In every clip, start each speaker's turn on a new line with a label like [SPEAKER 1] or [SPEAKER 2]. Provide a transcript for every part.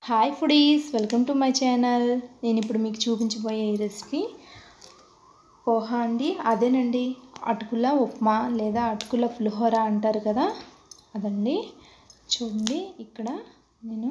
[SPEAKER 1] hi foodies welcome to my channel నేను ఇప్పుడు మీకు చూపించబోయే ఈ రెసిపీ పోహా అండి అదేనండి అటుకుల ఉప్మా లేదా అటుకుల పులిహోర అంటారు కదా అదండి చూడండి ఇక్కడ నేను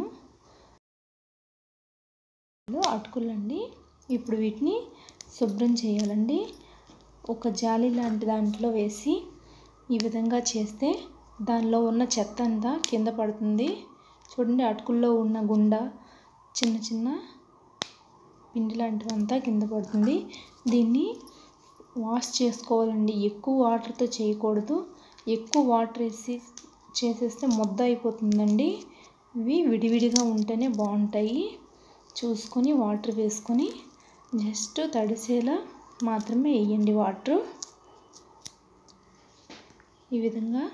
[SPEAKER 1] అటుకులండి ఇప్పుడు వీటిని శుభ్రం చేయాలండి ఒక జాలి లాంటి దాంట్లో వేసి ఈ విధంగా చేస్తే దానిలో ఉన్న చెత్త అంతా కింద పడుతుంది చూడండి అటుకుల్లో ఉన్న గుండ చిన్న చిన్న పిండి లాంటివంతా కింద పడుతుంది దీన్ని వాష్ చేసుకోవాలండి ఎక్కువ వాటర్తో చేయకూడదు ఎక్కువ వాటర్ వేసి చేసేస్తే ముద్ద అయిపోతుందండి ఇవి విడివిడిగా ఉంటేనే బాగుంటాయి చూసుకొని వాటర్ వేసుకొని జస్ట్ తడిసేలా మాత్రమే వేయండి వాటర్ ఈ విధంగా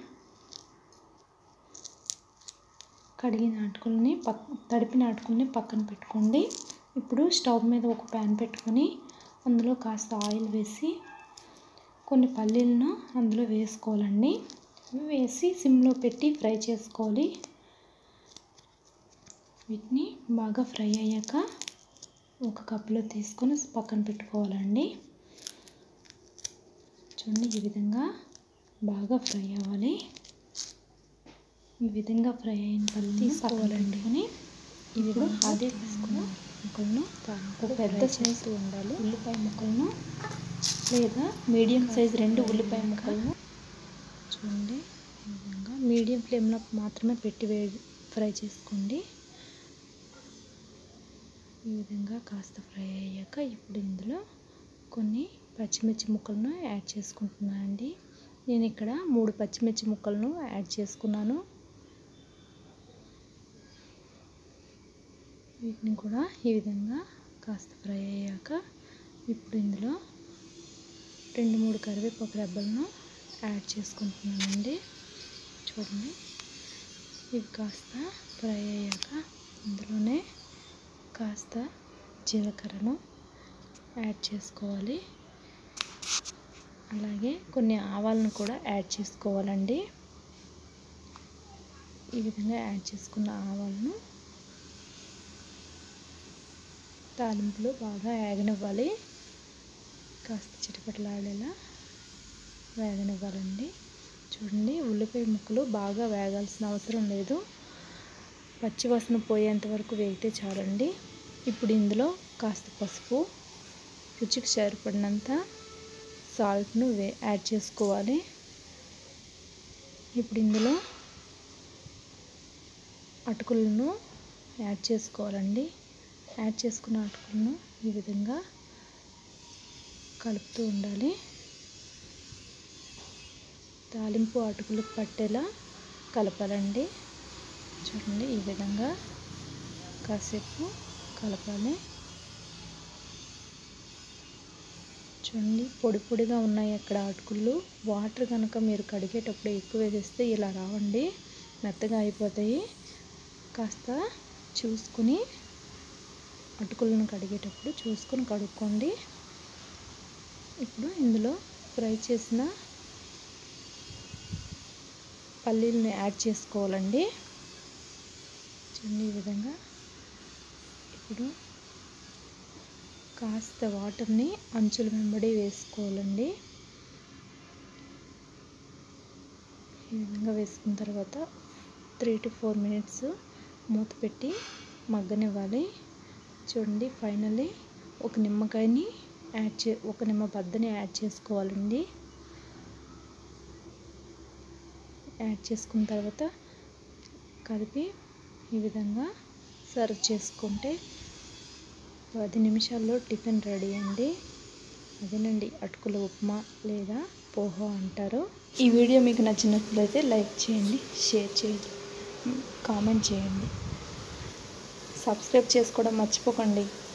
[SPEAKER 1] కడిగిన అటుకుల్ని పక్ తడిపిన అటుకుల్ని పక్కన పెట్టుకోండి ఇప్పుడు స్టవ్ మీద ఒక ప్యాన్ పెట్టుకొని అందులో కాస్త ఆయిల్ వేసి కొన్ని పల్లీలను అందులో వేసుకోవాలండి వేసి సిమ్లో పెట్టి ఫ్రై చేసుకోవాలి వీటిని బాగా ఫ్రై అయ్యాక ఒక కప్లో తీసుకొని పక్కన పెట్టుకోవాలండి చూడండి ఈ విధంగా బాగా ఫ్రై అవ్వాలి ఈ విధంగా ఫ్రై అయిన పళ్ళు తీసుకోవాలండి ఇప్పుడు అదే తీసుకున్న ముక్కలను ఒక పెద్ద సైజు ఉండాలి ఉల్లిపాయ ముక్కలను లేదా మీడియం సైజ్ రెండు ఉల్లిపాయ ముక్కలను చూడండి ఈ విధంగా మీడియం ఫ్లేమ్లో మాత్రమే పెట్టి వే ఫ్రై చేసుకోండి ఈ విధంగా కాస్త ఫ్రై అయ్యాక ఇప్పుడు ఇందులో కొన్ని పచ్చిమిర్చి ముక్కలను యాడ్ చేసుకుంటున్నాను అండి నేను ఇక్కడ మూడు పచ్చిమిర్చి ముక్కలను యాడ్ చేసుకున్నాను వీటిని కూడా ఈ విధంగా కాస్త ఫ్రై అయ్యాక ఇప్పుడు ఇందులో రెండు మూడు కరివేపాకు రెబ్బలను యాడ్ చేసుకుంటున్నానండి చూడండి ఇవి కాస్త ఫ్రై అయ్యాక ఇందులోనే కాస్త జీలకర్రను యాడ్ చేసుకోవాలి అలాగే కొన్ని ఆవాలను కూడా యాడ్ చేసుకోవాలండి ఈ విధంగా యాడ్ చేసుకున్న ఆవాలను తాలింపులు బాగా వేగనివ్వాలి కాస్త చిటపటలాడేలా వేగనివ్వాలండి చూడండి ఉల్లిపాయ ముక్కలు బాగా వేగాల్సిన అవసరం లేదు పచ్చివాసన పోయేంత వరకు వేగితే చాలండి ఇప్పుడు ఇందులో కాస్త పసుపు రుచికి సరిపడినంత సాల్ట్ను వే యాడ్ చేసుకోవాలి ఇప్పుడు ఇందులో అటుకులను యాడ్ చేసుకోవాలండి యాడ్ చేసుకున్న అటుకులను ఈ విధంగా కలుపుతూ ఉండాలి తాలింపు అటుకులకు పట్టేలా కలపాలండి చూడండి ఈ విధంగా కాసేపు కలపాలి చూడండి పొడి పొడిగా ఉన్నాయి అక్కడ అటుకులు వాటర్ కనుక మీరు కడిగేటప్పుడు ఎక్కువ వేసేస్తే ఇలా రావండి మెత్తగా అయిపోతాయి కాస్త చూసుకుని అటుకులను కడిగేటప్పుడు చూసుకొని కడుక్కోండి ఇప్పుడు ఇందులో ఫ్రై చేసిన పల్లీలను యాడ్ చేసుకోవాలండి చూడండి ఈ విధంగా ఇప్పుడు కాస్త వాటర్ని అంచుల వెంబడి వేసుకోవాలండి ఈ విధంగా వేసుకున్న తర్వాత త్రీ టు ఫోర్ మినిట్స్ మూత పెట్టి మగ్గనివ్వాలి చూడండి ఫైనల్లీ ఒక నిమ్మకాయని యాడ్ చే ఒక నిమ్మ బద్దని యాడ్ చేసుకోవాలండి యాడ్ చేసుకున్న తర్వాత కలిపి ఈ విధంగా సర్వ్ చేసుకుంటే పది నిమిషాల్లో టిఫిన్ రెడీ అండి అదేనండి అటుకుల ఉప్మా లేదా పోహో అంటారు ఈ వీడియో మీకు నచ్చినట్లయితే లైక్ చేయండి షేర్ చేయండి కామెంట్ చేయండి సబ్స్క్రైబ్ చేసుకోవడం మర్చిపోకండి